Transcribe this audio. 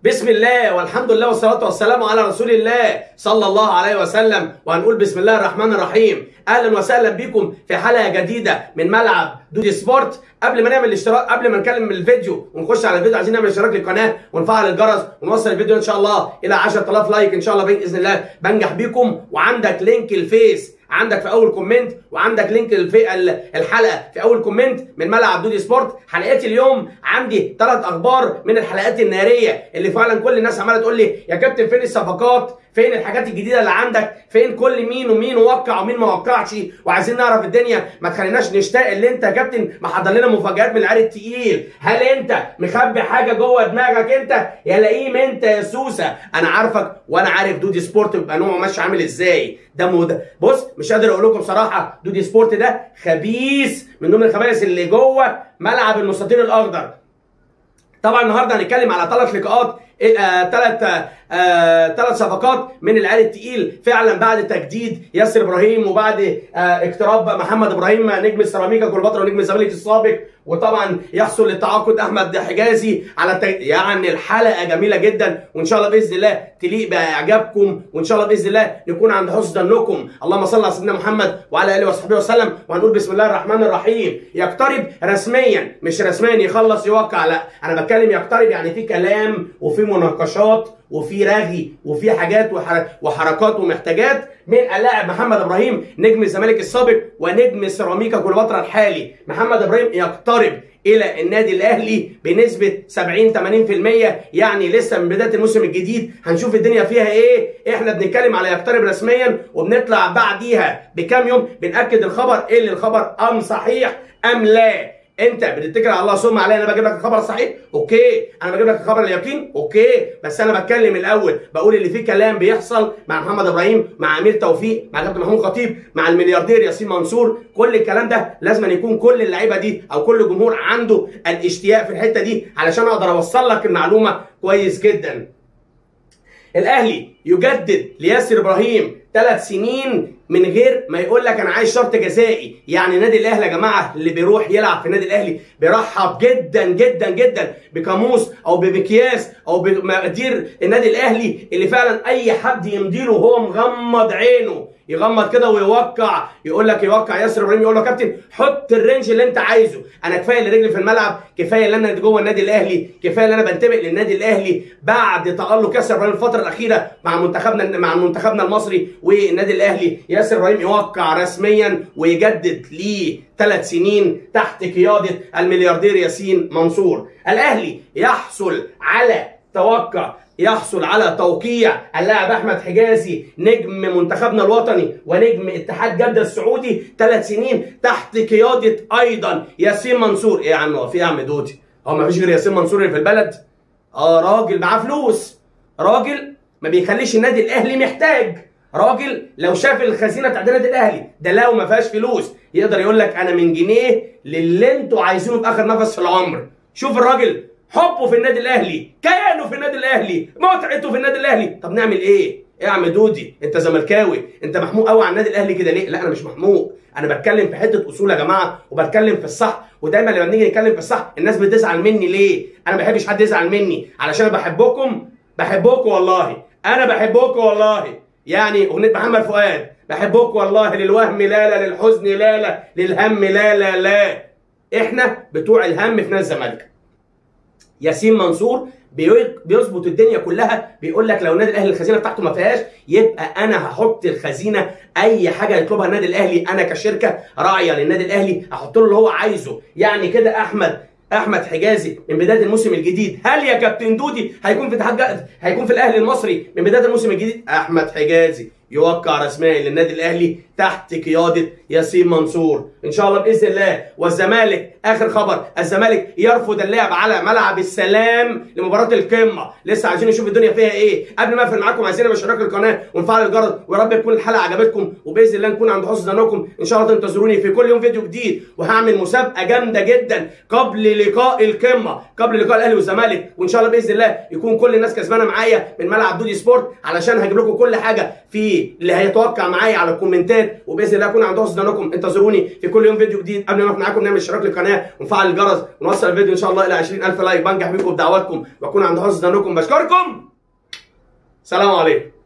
بسم الله والحمد لله والصلاة والسلام على رسول الله صلى الله عليه وسلم وهنقول بسم الله الرحمن الرحيم أهلا وسهلا بكم في حلقة جديدة من ملعب دودي سبورت قبل ما نعمل الاشتراك قبل ما نكلم الفيديو ونخش على الفيديو عايزين نعمل اشتراك للقناة ونفعل الجرس ونوصل الفيديو إن شاء الله إلى 10000 لايك إن شاء الله بإذن الله بنجح بيكم وعندك لينك الفيس عندك في اول كومنت وعندك لينك الفي الحلقه في اول كومنت من ملعب دودي سبورت حلقات اليوم عندي ثلاث اخبار من الحلقات الناريه اللي فعلا كل الناس عماله تقول لي يا كابتن فين الصفقات فين الحاجات الجديده اللي عندك فين كل مين ومين وقع ومين ما وقعش وعايزين نعرف الدنيا ما تخليناش نشتاق اللي انت يا كابتن محضر لنا مفاجآت من العيار التقيل هل انت مخبي حاجه جوه دماغك انت يا لئيم انت يا سوسه انا عارفك وانا عارف دودي سبورت بيبقى نوعه ماشي عامل ازاي ده مد... بص مش قادر اقول لكم بصراحه دودي سبورت ده خبيث من ضمن الخبائث اللي جوه ملعب المستطيل الاخضر طبعا النهارده هنتكلم على ثلاث لقاءات ثلاث آه ثلاث صفقات من العيال التقيل فعلا بعد تجديد ياسر ابراهيم وبعد آه اقتراب محمد ابراهيم نجم السيراميكا كليوباترا ونجم الزمالك السابق وطبعا يحصل للتعاقد احمد حجازي على التج... يعني الحلقه جميله جدا وان شاء الله باذن الله تليق باعجابكم وان شاء الله باذن الله نكون عند حسن ظنكم اللهم صل على سيدنا محمد وعلى اله وصحبه وسلم وهنقول بسم الله الرحمن الرحيم يقترب رسميا مش رسميا يخلص يوقع لا انا بتكلم يقترب يعني في كلام وفي مناقشات وفي رغي وفي حاجات وحركات ومحتاجات من اللاعب محمد ابراهيم نجم الزمالك السابق ونجم سيراميكا كليوباترا الحالي محمد ابراهيم يقترب الى النادي الاهلي بنسبه 70 80% يعني لسه من بدايه الموسم الجديد هنشوف الدنيا فيها ايه احنا بنتكلم على يقترب رسميا وبنطلع بعديها بكام يوم بناكد الخبر ايه اللي الخبر ام صحيح ام لا انت بتتكل على الله ثم عليا انا بجيب لك الخبر الصحيح اوكي انا بجيب لك الخبر اليقين اوكي بس انا بتكلم الاول بقول اللي فيه كلام بيحصل مع محمد ابراهيم مع امير توفيق مع كابتن محمود خطيب مع الملياردير ياسين منصور كل الكلام ده لازم أن يكون كل اللعيبه دي او كل الجمهور عنده الاشتياق في الحته دي علشان اقدر اوصل لك المعلومه كويس جدا الاهلي يجدد لياسر ابراهيم ثلاث سنين من غير ما يقول لك انا عايز شرط جزائي يعني نادي الاهلي يا جماعه اللي بيروح يلعب في النادي الاهلي بيرحب جدا جدا جدا بقاموس او بمقياس او بمقادير النادي الاهلي اللي فعلا اي حد يمديله وهو مغمض عينه يغمض كده ويوقع يقول لك يوقع ياسر ابراهيم يقول له كابتن حط الرينج اللي انت عايزه انا كفايه اللي رجلي في الملعب كفايه اللي انا جوه النادي الاهلي كفايه اللي انا بنتمي للنادي الاهلي بعد تالق ياسر ابراهيم الفتره الاخيره مع منتخبنا مع منتخبنا المصري والنادي الاهلي ياسر ابراهيم يوقع رسميا ويجدد ليه ثلاث سنين تحت قياده الملياردير ياسين منصور الاهلي يحصل على توقع يحصل على توقيع اللاعب احمد حجازي نجم منتخبنا الوطني ونجم اتحاد جده السعودي ثلاث سنين تحت قياده ايضا ياسين منصور ايه يا عم هو في يا عم دودي هو ما فيش غير ياسين منصور اللي في البلد اه راجل معاه فلوس راجل ما بيخليش النادي الاهلي محتاج راجل لو شاف الخزينه بتاعت النادي الاهلي ده لو ما فيهاش فلوس يقدر يقول لك انا من جنيه للي انتوا عايزينه في اخر نفس في العمر شوف الراجل حبه في النادي الاهلي كيانه في النادي الاهلي متعته في النادي الاهلي طب نعمل ايه ايه يا عم دودي انت زملكاوي انت محموق قوي على النادي الاهلي كده ليه لا انا مش محموق انا بتكلم في حته اصول يا جماعه وبتكلم في الصح ودايما لما بنيجي نتكلم في الصح الناس بتزعل مني ليه انا ما بحبش حد يزعل مني علشان انا بحبكم بحبكم والله انا بحبكم والله يعني اغنيه محمد فؤاد بحبكم والله للوهم لا لا للحزن لا لا للهم لا لا لا احنا بتوع الهم في نادي الزمالك ياسين منصور بيظبط الدنيا كلها بيقول لك لو النادي الاهلي الخزينه بتاعته ما فيهاش يبقى انا هحط الخزينه اي حاجه يطلبها النادي الاهلي انا كشركه راعيه للنادي الاهلي احط له اللي هو عايزه يعني كده احمد احمد حجازي من بدايه الموسم الجديد هل يا كابتن دودي هيكون في اتحاد هيكون في الاهلي المصري من بدايه الموسم الجديد احمد حجازي يوقع رسميا للنادي الاهلي تحت قياده ياسين منصور ان شاء الله باذن الله والزمالك اخر خبر الزمالك يرفض اللعب على ملعب السلام لمباراه القمه لسه عايزين نشوف الدنيا فيها ايه قبل ما اقفل معاكم عايزين اشتراك القناه ونفعل الجرس ويا رب تكون الحلقه عجبتكم وباذن الله نكون عند حسن ظنكم ان شاء الله تنتظروني في كل يوم فيديو جديد وهعمل مسابقه جامده جدا قبل لقاء القمه قبل لقاء الاهلي والزمالك وان شاء الله باذن الله يكون كل الناس كسبانه معايا من ملعب دودي سبورت علشان هجيب لكم كل حاجه في اللي هيتوقع معايا على الكومنتات التعليقات وباذن الله اكون عند حسن ظنكم انتظروني في كل يوم فيديو جديد قبل ما نقف معاكم نعمل اشتراك للقناه ونفعل الجرس ونوصل الفيديو ان شاء الله الى 20000 لايك بنجح بيكم بدعواتكم واكون عند حسن ظنكم بشكركم سلام عليكم